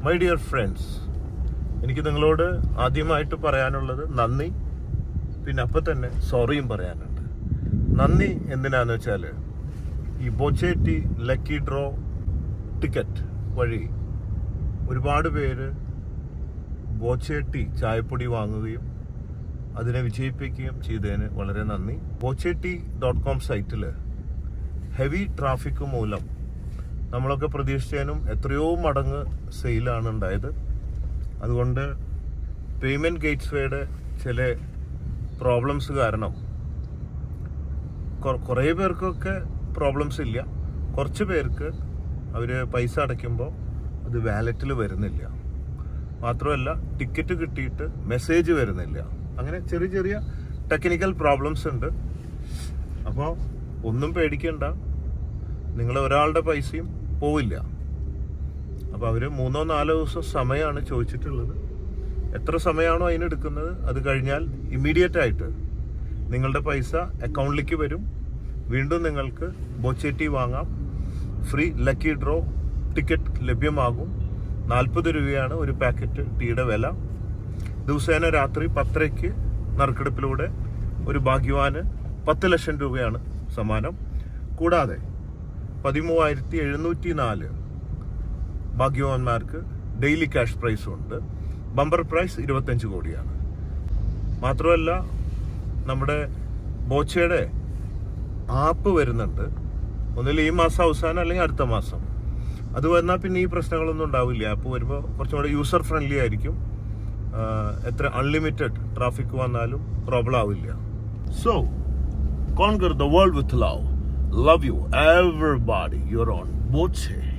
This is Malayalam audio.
മൈ ഡിയർ ഫ്രണ്ട്സ് എനിക്ക് നിങ്ങളോട് ആദ്യമായിട്ട് പറയാനുള്ളത് നന്ദി പിന്നെ അപ്പം തന്നെ സോറിയും പറയാനുണ്ട് നന്ദി എന്തിനാന്ന് വെച്ചാൽ ഈ ബോച്ചേറ്റി ലക്കി ഡ്രോ ടിക്കറ്റ് വഴി ഒരുപാട് പേര് ബോച്ചേട്ടി ചായപ്പൊടി വാങ്ങുകയും അതിനെ വിജയിപ്പിക്കുകയും ചെയ്തതിന് വളരെ നന്ദി ബോച്ചേട്ടി ഡോട്ട് കോം സൈറ്റിൽ ഹെവി ട്രാഫിക് മൂലം നമ്മളൊക്കെ പ്രതീക്ഷിച്ചതിനും എത്രയോ മടങ്ങ് സെയിലാണ് ഉണ്ടായത് അതുകൊണ്ട് പേയ്മെന്റ് ഗേറ്റ്സ് വേയുടെ ചില പ്രോബ്ലംസ് കാരണം കൊ- കുറേ പേർക്കൊക്കെ പ്രോബ്ലംസ് ഇല്ല കുറച്ച് പേർക്ക് അവർ പൈസ അടയ്ക്കുമ്പോൾ അത് വാലറ്റിൽ വരുന്നില്ല മാത്രമല്ല ടിക്കറ്റ് കിട്ടിയിട്ട് മെസ്സേജ് വരുന്നില്ല അങ്ങനെ ചെറിയ ചെറിയ ടെക്നിക്കൽ പ്രോബ്ലംസ് ഉണ്ട് അപ്പോൾ ഒന്നും പേടിക്കണ്ട നിങ്ങൾ ഒരാളുടെ പൈസയും പോവില്ല അപ്പോൾ അവർ മൂന്നോ നാലോ ദിവസം സമയമാണ് ചോദിച്ചിട്ടുള്ളത് എത്ര സമയമാണോ അതിനെടുക്കുന്നത് അത് കഴിഞ്ഞാൽ ഇമ്മീഡിയറ്റ് ആയിട്ട് നിങ്ങളുടെ പൈസ അക്കൗണ്ടിലേക്ക് വരും വീണ്ടും നിങ്ങൾക്ക് ബോച്ചേറ്റി വാങ്ങാം ഫ്രീ ലക്കി ഡ്രോ ടിക്കറ്റ് ലഭ്യമാകും നാൽപ്പത് രൂപയാണ് ഒരു പാക്കറ്റ് ടീയുടെ വില ദിവസേന രാത്രി പത്തരയ്ക്ക് നറുക്കെടുപ്പിലൂടെ ഒരു ഭാഗ്യവാന് പത്ത് ലക്ഷം രൂപയാണ് സമ്മാനം കൂടാതെ പതിമൂവായിരത്തി എഴുന്നൂറ്റി നാല് ഭാഗ്യവാന്മാർക്ക് ഡെയിലി ക്യാഷ് പ്രൈസും ഉണ്ട് ബമ്പർ പ്രൈസ് ഇരുപത്തഞ്ച് കോടിയാണ് മാത്രമല്ല നമ്മുടെ ബോച്ചയുടെ ആപ്പ് വരുന്നുണ്ട് ഒന്നിൽ ഈ മാസം അവസാനം അല്ലെങ്കിൽ അടുത്ത മാസം അത് വന്നാൽ പിന്നെ ഈ പ്രശ്നങ്ങളൊന്നും ഉണ്ടാവില്ല ആപ്പ് വരുമ്പോൾ കുറച്ചും കൂടെ യൂസർ ഫ്രണ്ട്ലി ആയിരിക്കും ആഹ് എത്ര അൺലിമിറ്റഡ് ട്രാഫിക് വന്നാലും പ്രോബ്ലം ആവില്ല so conquer the world with love love you everybody your own Boche